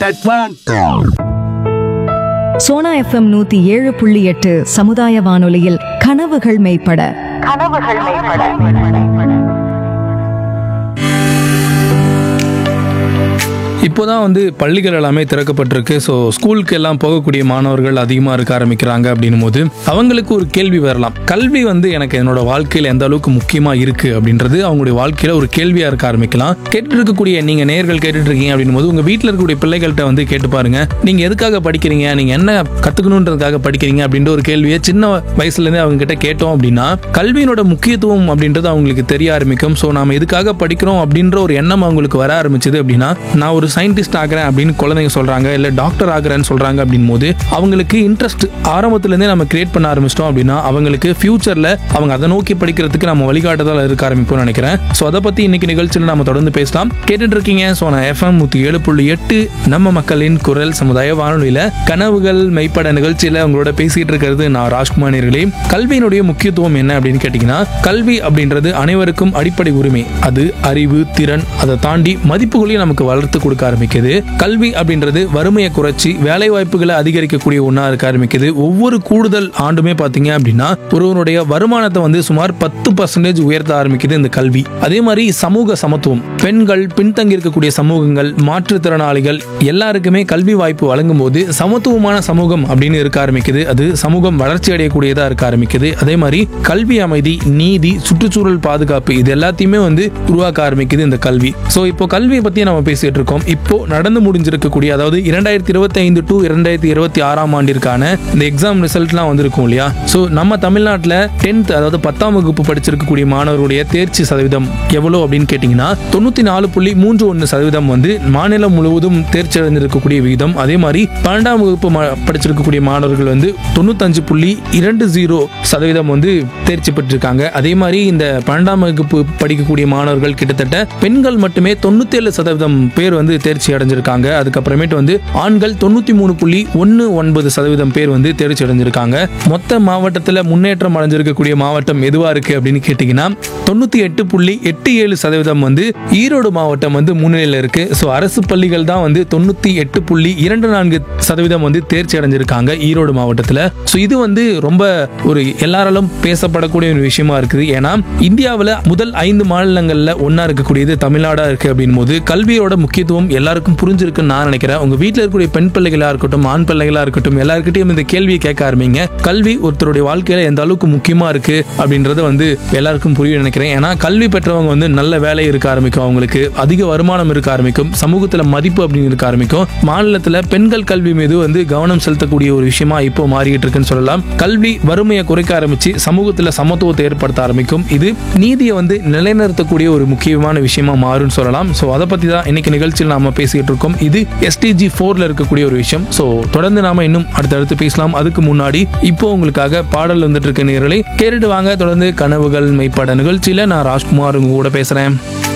That's one. Sona FM நூத்தி ஏழு புள்ளி எட்டு சமுதாய வானொலியில் கனவுகள் மெய்ப்பட இப்போதான் வந்து பள்ளிகள் எல்லாமே திறக்கப்பட்டிருக்கு ஸோ ஸ்கூலுக்கு எல்லாம் போகக்கூடிய மாணவர்கள் அதிகமாக இருக்க ஆரம்பிக்கிறாங்க அப்படின்னும் போது அவங்களுக்கு ஒரு கேள்வி வரலாம் கல்வி வந்து எனக்கு என்னோட வாழ்க்கையில் எந்த அளவுக்கு முக்கியமாக இருக்கு அப்படின்றது அவங்களுடைய வாழ்க்கையில் ஒரு கேள்வியாக இருக்க ஆரம்பிக்கலாம் கேட்டுட்டு இருக்கக்கூடிய நீங்கள் நேர்கள் கேட்டுட்டு இருக்கீங்க அப்படின்னும் போது உங்கள் வீட்டில் இருக்கக்கூடிய பிள்ளைகள்கிட்ட வந்து கேட்டு பாருங்க நீங்கள் எதுக்காக படிக்கிறீங்க நீங்கள் என்ன கற்றுக்கணுன்றதுக்காக படிக்கிறீங்க அப்படின்ற ஒரு கேள்வியை சின்ன வயசுலேருந்தே அவங்க கிட்ட கேட்டோம் அப்படின்னா கல்வியினோட முக்கியத்துவம் அப்படின்றது அவங்களுக்கு தெரிய ஆரம்பிக்கும் ஸோ நாம எதுக்காக படிக்கிறோம் அப்படின்ற ஒரு எண்ணம் அவங்களுக்கு வர ஆரம்பிச்சது அப்படின்னா நான் ஒரு சயின்டிஸ்ட் ஆகிறேன் அப்படின்னு குழந்தைங்க சொல்றாங்க இல்லை டாக்டர் ஆகிறேன்னு சொல்றாங்க அப்படின் போது அவங்களுக்கு இன்ட்ரெஸ்ட் ஆரம்பத்துலேருந்தே நம்ம கிரியேட் பண்ண ஆரம்பிச்சிட்டோம் அப்படின்னா அவங்களுக்கு ஃபியூச்சரில் அவங்க அதை நோக்கி படிக்கிறதுக்கு நம்ம வழிகாட்டுதல் இருக்க ஆரம்பிப்போம்னு நினைக்கிறேன் ஸோ அதை பற்றி இன்னைக்கு நிகழ்ச்சியில் நம்ம தொடர்ந்து பேசலாம் கேட்டுட்டு இருக்கீங்க ஸோ நான் எஃப்எம் நூற்றி ஏழு புள்ளி எட்டு நம்ம மக்களின் குரல் சமுதாய வானொலியில் கனவுகள் மெய்ப்பட நிகழ்ச்சியில் உங்களோட பேசிட்டு இருக்கிறது நான் ராஜ்குமார் நேர்களே கல்வியினுடைய முக்கியத்துவம் என்ன அப்படின்னு கேட்டிங்கன்னா கல்வி அப்படின்றது அனைவருக்கும் அடிப்படை உரிமை அது அறிவு திறன் அதை தாண்டி மதிப்புகளையும் நமக்கு வளர்த்து கொடுக்க ஆரம்பிக்குது கல்வி அப்படின்றது வறுமையை குறைச்சி வேலை வாய்ப்புகளை அதிகரிக்கக்கூடிய ஒன்றா இருக்க ஆரம்பிக்குது ஒவ்வொரு கூடுதல் ஆண்டுமே பார்த்தீங்க அப்படின்னா ஒருவனுடைய வருமானத்தை வந்து சுமார் பத்து பர்சன்டேஜ் உயர்த்த ஆரம்பிக்குது இந்த கல்வி அதே மாதிரி சமூக சமத்துவம் பெண்கள் பின்தங்கி இருக்கக்கூடிய சமூகங்கள் மாற்றுத்திறனாளிகள் எல்லாருக்குமே கல்வி வாய்ப்பு வழங்கும் போது சமத்துவமான சமூகம் அப்படின்னு இருக்க ஆரம்பிக்குது அது சமூகம் வளர்ச்சி அடையக்கூடியதா இருக்க ஆரம்பிக்குது அதே மாதிரி கல்வி அமைதி நீதி சுற்றுச்சூழல் பாதுகாப்பு இது எல்லாத்தையுமே வந்து உருவாக்க ஆரம்பிக்குது இந்த கல்வி ஸோ இப்போ கல்வியை பத்தி நம்ம பேசிட்டு இருக்கோம் இப்போ நடந்து முடிஞ்சிருக்கக்கூடிய அதாவது இரண்டாயிரத்தி இருபத்தி ஐந்து டு இரண்டாயிரத்தி இருபத்தி ஆறாம் ஆண்டிற்கான இந்த எக்ஸாம் ரிசல்ட்லாம் வந்திருக்கும் இல்லையா ஸோ நம்ம தமிழ்நாட்டில் டென்த் அதாவது பத்தாம் வகுப்பு படிச்சிருக்கக்கூடிய மாணவருடைய தேர்ச்சி சதவீதம் எவ்வளோ அப்படின்னு கேட்டிங்கன்னா தொண்ணூற்றி நாலு புள்ளி மூன்று ஒன்று சதவீதம் வந்து மாநிலம் முழுவதும் தேர்ச்சி அடைந்திருக்கக்கூடிய விகிதம் அதே மாதிரி பன்னெண்டாம் வகுப்பு ம- படிச்சிருக்கக்கூடிய மாணவர்கள் வந்து தொண்ணூத்தஞ்சு புள்ளி இரண்டு ஜீரோ சதவீதம் வந்து தேர்ச்சி பெற்றிருக்காங்க அதே மாதிரி இந்த பன்னெண்டாம் வகுப்பு படிக்கக்கூடிய மாணவர்கள் கிட்டத்தட்ட பெண்கள் மட்டுமே தொண்ணூத்தி ஏழு சதவீதம் பேர் வந்து தேர்ச்சி அடைஞ்சிருக்காங்க அதுக்கப்புறமேட்டு வந்து ஆண்கள் தொண்ணூத்தி மூணு புள்ளி ஒன்று ஒன்பது சதவீதம் பேர் வந்து தேர்ச்சி அடைஞ்சிருக்காங்க மொத்த மாவட்டத்தில் முன்னேற்றம் அடைஞ்சிருக்கக்கூடிய மாவட்டம் எதுவா இருக்கு அப்படின்னு கேட்டிங்கன்னா தொண்ணூத்தி எட்டு புள்ளி எட்டு ஏழு சதவீதம் வந்து ஈரோடு மாவட்டம் வந்து முன்னிலையில் இருக்கு ஸோ அரசு பள்ளிகள் தான் வந்து தொண்ணூத்தி எட்டு புள்ளி இரண்டு நான்கு சதவீதம் வந்து தேர்ச்சி அடைஞ்சிருக்காங்க ஈரோடு மாவட்டத்தில் ஸோ இது வந்து ரொம்ப ஒரு எல்லாராலும் பேசப்படக்கூடிய ஒரு விஷயமா இருக்குது ஏன்னா இந்தியாவில் முதல் ஐந்து மாநிலங்களில் ஒன்றா இருக்கக்கூடியது தமிழ்நாடா இருக்கு அப்படின் போது கல்வியோட முக்கியத்துவம் எல்லாருக்கும் புரிஞ்சிருக்குன்னு நான் நினைக்கிறேன் உங்க வீட்டில் இருக்கக்கூடிய பெண் பிள்ளைகளா இருக்கட்டும் ஆண் பிள்ளைகளா இருக்கட்டும் எல்லாருக்கிட்டையும் இந்த கேள்வியை கேட்க ஆரம்பிங்க கல்வி ஒருத்தருடைய வாழ்க்கையில எந்த அளவுக்கு முக்கியமா இருக்கு அப்படின்றத வந்து எல்லாருக்கும் புரியும் நினைக்கிறேன் ஏன்னா கல்வி பெற்றவங்க வந்து நல்ல வேலை இருக்க ஆரம்பிக்கும் அவங்களுக்கு அதிக வருமானம் இருக்க ஆரம்பிக்கும் சமூகத்துல மதிப்பு அப்படின்னு இருக்க ஆரம்பிக்கும் மாநிலத்துல பெண்கள் கல்வி மீது வந்து கவனம் செலுத்தக்கூடிய ஒரு விஷயமா இப்போ மாறிட்டு இருக்குன்னு சொல்லலாம் கல்வி வறுமையை குறைக்க ஆரம்பிச்சு சமூகத்துல சமத்துவத்தை ஏற்படுத்த ஆரம்பிக்கும் இது நீதியை வந்து நிலைநிறுத்தக்கூடிய ஒரு முக்கியமான விஷயமா மாறும்னு சொல்லலாம் ஸோ அதை பத்தி தான் இன்னைக்கு நிகழ்ச்சியில் நாம பேசிக்கிட்டு இருக்கோம் இது எஸ்டிஜி ஃபோர்ல இருக்கக்கூடிய ஒரு விஷயம் ஸோ தொடர்ந்து நாம இன்னும் அடுத்தடுத்து பேசலாம் அதுக்கு முன்னாடி இப்போ உங்களுக்காக பாடல் வந்துட்டு இருக்க நேரலை கேட்டுட்டு வாங்க தொடர்ந்து கனவுகள் மெய்ப்பட நிகழ்ச்சியில நான் ராஜ்குமார் உங்க கூட பேசுறேன்